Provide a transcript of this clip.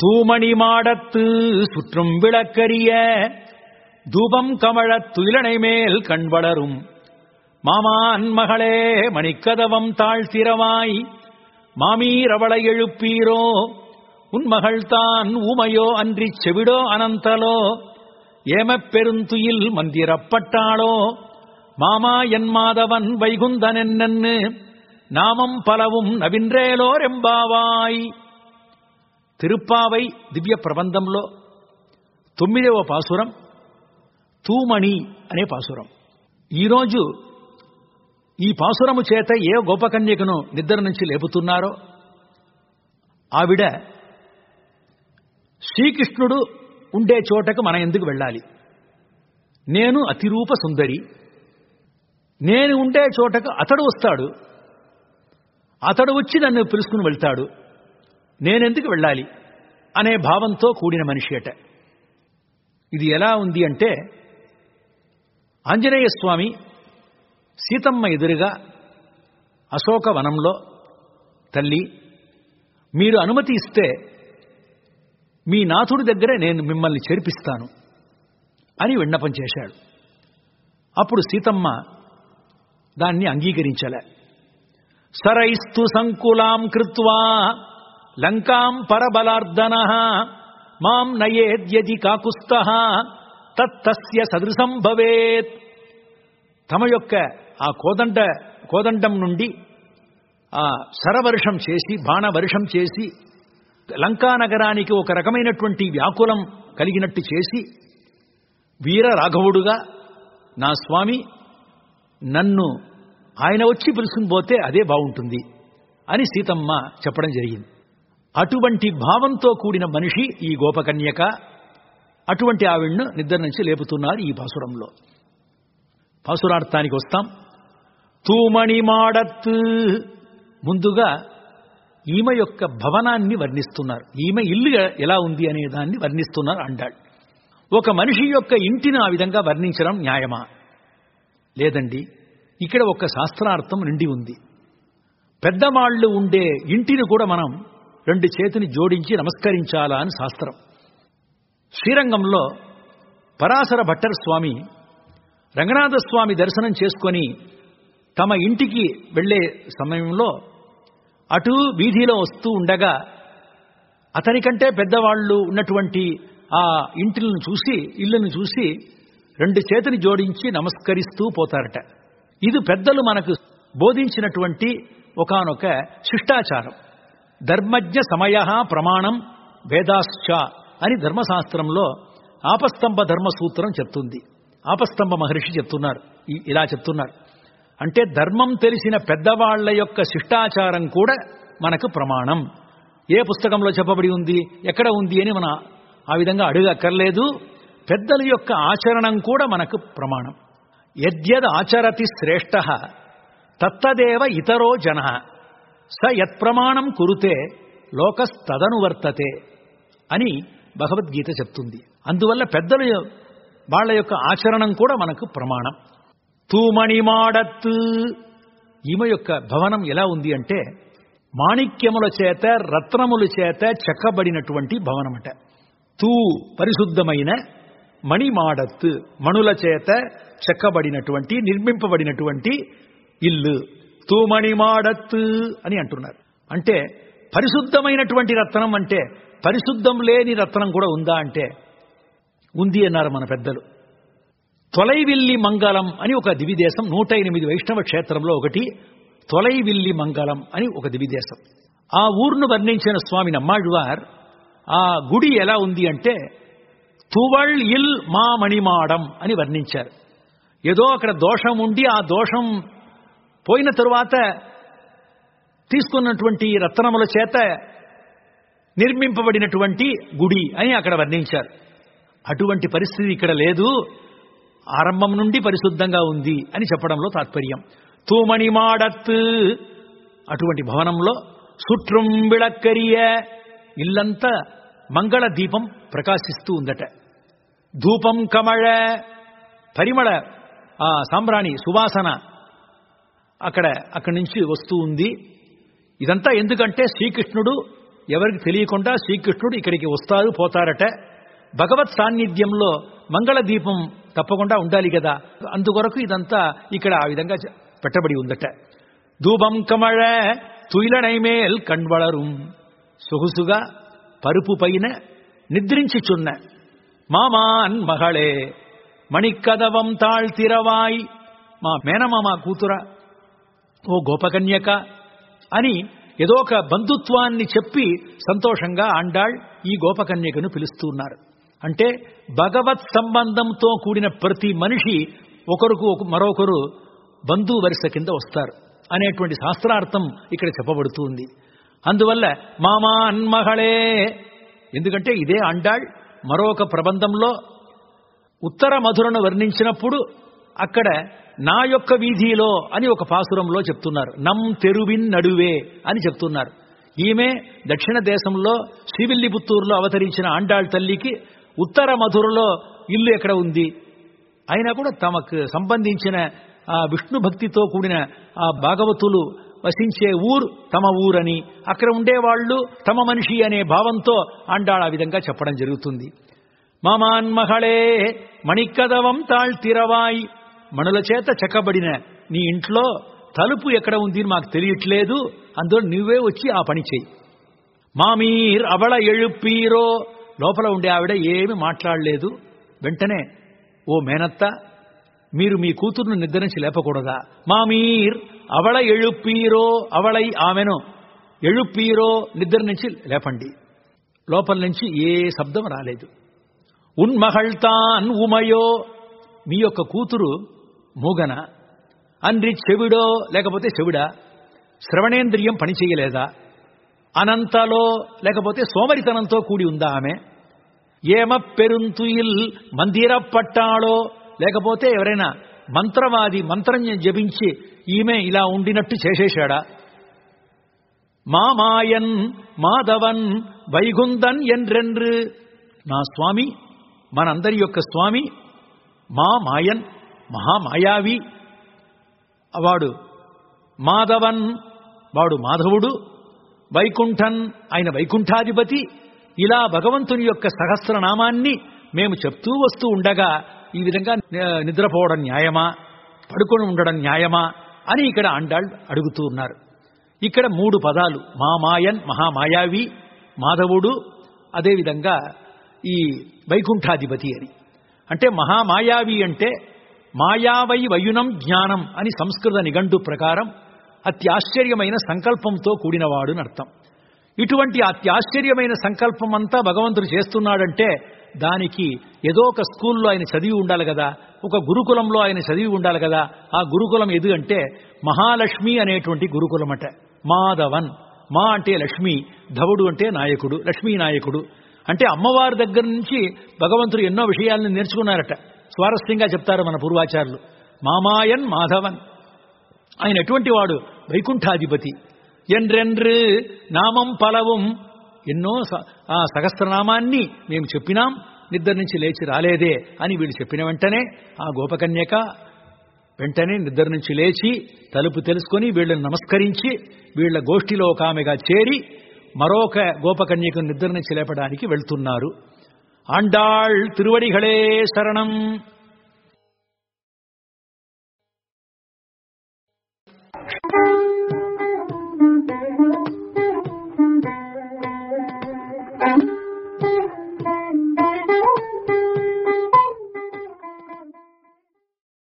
தூமணி மாடத்து சுற்றும் விளக்கரிய தூபம் கமழத் துயிலனை மேல் கண் வளரும் மாமான் மகளே மணிக்கதவம் தாழ்த்திரவாய் மாமீரவளை எழுப்பீரோ உன் மகள்தான் ஊமையோ அன்றிச் செவிடோ அனந்தலோ ஏமப் பெருந்துயில் மந்திரப்பட்டாளோ மாமா என் மாதவன் வைகுந்தன் என்னன்னு நாமம் పలவும் నవింద్రేలోరెంబావాయ్ తిరుప్పావై దివ్య ప్రబంధంలో తొమ్మిదవ పాసురం తూమణి అనే పాసురం ఈరోజు ఈ పాసురము చేత ఏ గోపకన్యకను నిద్ర నుంచి లేపుతున్నారో ఆవిడ శ్రీకృష్ణుడు ఉండే చోటకు మనం ఎందుకు వెళ్ళాలి నేను అతిరూప సుందరి నేను ఉండే చోటకు అతడు వస్తాడు అతడు వచ్చి నన్ను పిలుచుకుని వెళ్తాడు నేనెందుకు వెళ్ళాలి అనే భావంతో కూడిన మనిషి అట ఇది ఎలా ఉంది అంటే ఆంజనేయ స్వామి సీతమ్మ ఎదురుగా అశోక వనంలో తల్లి మీరు అనుమతి ఇస్తే మీ నాథుడి దగ్గరే నేను మిమ్మల్ని చేర్పిస్తాను అని విన్నపం చేశాడు అప్పుడు సీతమ్మ దాన్ని అంగీకరించలే సరైస్తు సంకులాం కృత్వా లంకాం పరబలార్దన మాం నయేద్యది కాకుస్త తత్తస్య సదృశం భవేత్ తమ యొక్క ఆ కోదండ కోదండం నుండి ఆ శరవర్షం చేసి బాణవర్షం చేసి లంకా నగరానికి ఒక రకమైనటువంటి వ్యాకులం కలిగినట్టు చేసి వీర రాఘవుడుగా నా స్వామి నన్ను ఆయన వచ్చి పిలుచుకుని పోతే అదే బాగుంటుంది అని సీతమ్మ చెప్పడం జరిగింది అటువంటి భావంతో కూడిన మనిషి ఈ గోపకన్యక అటువంటి ఆవిడ్ను నిద్ర నుంచి లేపుతున్నారు ఈ పాసురంలో పాసురార్థానికి వస్తాం తూమణి మాడత్ ముందుగా ఈమె యొక్క భవనాన్ని వర్ణిస్తున్నారు ఈమె ఇల్లు ఎలా ఉంది అనే దాన్ని వర్ణిస్తున్నారు అండాళ్ళు ఒక మనిషి యొక్క ఇంటిని ఆ విధంగా వర్ణించడం న్యాయమా లేదండి ఇక్కడ ఒక శాస్త్రార్థం నిండి ఉంది పెద్దవాళ్లు ఉండే ఇంటిని కూడా మనం రెండు చేతిని జోడించి నమస్కరించాలా అని శాస్త్రం శ్రీరంగంలో పరాశర భట్టర్ స్వామి రంగనాథ స్వామి దర్శనం చేసుకొని తమ ఇంటికి వెళ్ళే సమయంలో అటు వీధిలో వస్తూ ఉండగా అతనికంటే పెద్దవాళ్ళు ఉన్నటువంటి ఆ ఇంటిలను చూసి ఇళ్లను చూసి రెండు చేతిని జోడించి నమస్కరిస్తూ పోతారట ఇది పెద్దలు మనకు బోధించినటువంటి ఒకనొక శిష్టాచారం ధర్మజ్ఞ సమయ ప్రమాణం వేదాశ్చ అని ధర్మశాస్త్రంలో ఆపస్తంభ ధర్మ సూత్రం చెప్తుంది ఆపస్తంభ మహర్షి చెప్తున్నారు ఇలా చెప్తున్నారు అంటే ధర్మం తెలిసిన పెద్దవాళ్ల యొక్క శిష్టాచారం కూడా మనకు ప్రమాణం ఏ పుస్తకంలో చెప్పబడి ఉంది ఎక్కడ ఉంది అని మన ఆ విధంగా అడగక్కర్లేదు పెద్దల యొక్క ఆచరణం కూడా మనకు ప్రమాణం యద్యద్ ఆచరతి శ్రేష్ఠ తత్తదేవ ఇతరో జన స యత్ప్రమాణం కురుతే లోకస్తదనువర్తతే అని భగవద్గీత చెప్తుంది అందువల్ల పెద్దల వాళ్ళ యొక్క ఆచరణం కూడా మనకు ప్రమాణం తూమణిమాడత్ ఈమె యొక్క భవనం ఎలా ఉంది అంటే మాణిక్యముల చేత రత్నముల చేత చెక్కబడినటువంటి భవనమట తూ పరిశుద్ధమైన మణిమాడత్ మణుల చేత చెక్కబడినటువంటి నిర్మింపబడినటువంటి ఇల్లు తూమణిమాడత్ అని అంటున్నారు అంటే పరిశుద్ధమైనటువంటి రత్నం అంటే పరిశుద్ధం లేని రత్నం కూడా ఉందా అంటే ఉంది అన్నారు మన పెద్దలు తొలైవిల్లి మంగళం అని ఒక దివిదేశం నూట ఎనిమిది వైష్ణవ క్షేత్రంలో ఒకటి తొలైవిల్లి మంగళం అని ఒక దివిదేశం ఆ ఊరును వర్ణించిన స్వామి నమ్మాళ్వార్ ఆ గుడి ఎలా ఉంది అంటే తువళ్ ఇల్ మా మణిమాడం అని వర్ణించారు ఏదో అక్కడ దోషం ఉండి ఆ దోషం పోయిన తరువాత తీసుకున్నటువంటి రత్నముల చేత నిర్మింపబడినటువంటి గుడి అని అక్కడ వర్ణించారు అటువంటి పరిస్థితి ఇక్కడ లేదు ఆరంభం నుండి పరిశుద్ధంగా ఉంది అని చెప్పడంలో తాత్పర్యం తూమణిమాడత్ అటువంటి భవనంలో సుట్రుం విళక్కరియ ఇల్లంతా మంగళ దీపం ప్రకాశిస్తూ ఉందట ధూపం కమళ పరిమళ ఆ సాంబ్రాణి సువాసన అక్కడ అక్కడి నుంచి వస్తూ ఉంది ఇదంతా ఎందుకంటే శ్రీకృష్ణుడు ఎవరికి తెలియకుండా శ్రీకృష్ణుడు ఇక్కడికి వస్తారు పోతారట భగవత్ సాన్నిధ్యంలో మంగళ దీపం తప్పకుండా ఉండాలి కదా అందుకొరకు ఇదంతా ఇక్కడ ఆ విధంగా చ- పెట్టబడి ఉందట ధూపం కమళ తుయిలనైమేల్ కణ్వళరుం సొగుసుగా పరుపు పైన నిద్రించుచున్న మామాన్ మహళే మణికదవం తాళ్తిరవాయ్ మా మేనమామ కూతుర ఓ గోపకన్యక అని ఏదో ఒక బంధుత్వాన్ని చెప్పి సంతోషంగా ఆండాళ్ ఈ గోపకన్యకను పిలుస్తున్నారు అంటే భగవత్ సంబంధంతో కూడిన ప్రతి మనిషి ఒకరికి ఒక మరొకరు బంధు వరుస కింద వస్తారు అనేటువంటి శాస్త్రార్థం ఇక్కడ చెప్పబడుతుంది అందువల్ల మామా అన్మహళే ఎందుకంటే ఇదే అండాళ్ మరొక ప్రబంధంలో ఉత్తర మధురను వర్ణించినప్పుడు అక్కడ నా యొక్క వీధిలో అని ఒక పాసురంలో చెప్తున్నారు నమ్ తెరువిన్ నడువే అని చెప్తున్నారు ఈమె దక్షిణ దేశంలో శ్రీవిల్లిపుత్తూరులో అవతరించిన ఆండాళ్ తల్లికి ఉత్తర మధురలో ఇల్లు ఎక్కడ ఉంది అయినా కూడా తమకు సంబంధించిన ఆ విష్ణు భక్తితో కూడిన ఆ భాగవతులు వసించే ఊరు తమ ఊరని అక్కడ ఉండేవాళ్ళు తమ మనిషి అనే భావంతో ఆండాళ్ ఆ విధంగా చెప్పడం జరుగుతుంది మామాన్మహళే మణికదవం తాళ్తిరవాయి మణుల చేత చెక్కబడిన నీ ఇంట్లో తలుపు ఎక్కడ ఉంది అని మాకు తెలియట్లేదు అందులో నువ్వే వచ్చి ఆ పని చెయ్యి మామీర్ అవళ ఎഴുപ്പീరో లోపల ఉండే ఆవిడ ఏమి మాట్లాడలేదు వెంటనే ఓ మేనత్త మీరు మీ కూతురును నిద్రించి లేపకూడదా మామీర్ అవళ ఎഴുപ്പീరో అవళై ఆమెను ఎഴുപ്പീరో నిద్ర నుంచి లేపండి లోపల నుంచి ఏ శబ్దం రాలేదు ఉన్మహళ్తాన్ ఉమయో మీ యొక్క కూతురు మూగన అన్రి చెవిడో లేకపోతే చెవిడా శ్రవణేంద్రియం పని చేయలేదా అనంతలో లేకపోతే సోమరితనంతో కూడి ఉందా ఆమె ఏమ పెరుంతుయిల్ మందిర పట్టాళో లేకపోతే ఎవరైనా మంత్రవాది మంత్రం జపించి ఈమె ఇలా ఉండినట్టు చేసేశాడా మామాయన్ మాధవన్ వైగుందన్ ఎండ్రెండ్రు నా స్వామి మనందరి యొక్క స్వామి మా మాయన్ మహామాయావి వాడు మాధవన్ వాడు మాధవుడు వైకుంఠన్ ఆయన వైకుంఠాధిపతి ఇలా భగవంతుని యొక్క సహస్రనామాన్ని మేము చెప్తూ వస్తూ ఉండగా ఈ విధంగా ని- నిద్రపోవడం న్యాయమా పడుకొని ఉండడం న్యాయమా అని ఇక్కడ అండాళ్ అడుగుతూ ఉన్నారు ఇక్కడ మూడు పదాలు మామాయన్ మహామాయావి మాధవుడు అదేవిధంగా ఈ వైకుంఠాధిపతి అని అంటే మహామాయావి అంటే మాయావై వయునం జ్ఞానం అని సంస్కృత నిఘంటు ప్రకారం అత్యాశ్చర్యమైన సంకల్పంతో కూడినవాడు అని అర్థం ఇటువంటి అత్యాశ్చర్యమైన సంకల్పం అంతా భగవంతుడు చేస్తున్నాడంటే దానికి ఏదో ఒక స్కూల్లో ఆయన చదివి ఉండాలి కదా ఒక గురుకులంలో ఆయన చదివి ఉండాలి కదా ఆ గురుకులం ఎదు అంటే మహాలక్ష్మి అనేటువంటి గురుకులం అట మాధవన్ మా అంటే లక్ష్మి ధవుడు అంటే నాయకుడు లక్ష్మీ నాయకుడు అంటే అమ్మవారి దగ్గర నుంచి భగవంతుడు ఎన్నో విషయాలను నేర్చుకున్నారట స్వారస్యంగా చెప్తారు మన పూర్వాచారులు మామాయన్ మాధవన్ ఆయన ఎటువంటి వాడు వైకుంఠాధిపతి ఎండ్రెండ్రు నామం పలవం ఎన్నో స- ఆ సహస్రనామాన్ని మేము చెప్పినాం నిద్ర నుంచి లేచి రాలేదే అని వీళ్ళు చెప్పిన వెంటనే ఆ గోపకన్యక వెంటనే నిద్ర నుంచి లేచి తలుపు తెలుసుకొని వీళ్ళని నమస్కరించి వీళ్ళ గోష్ఠిలో ఒక ఆమెగా చేరి మరొక గోపకన్యకు నిద్ర నుంచి లేపడానికి వెళ్తున్నారు ఆండాళ్ తిరువడిகளே శరణం Thank you.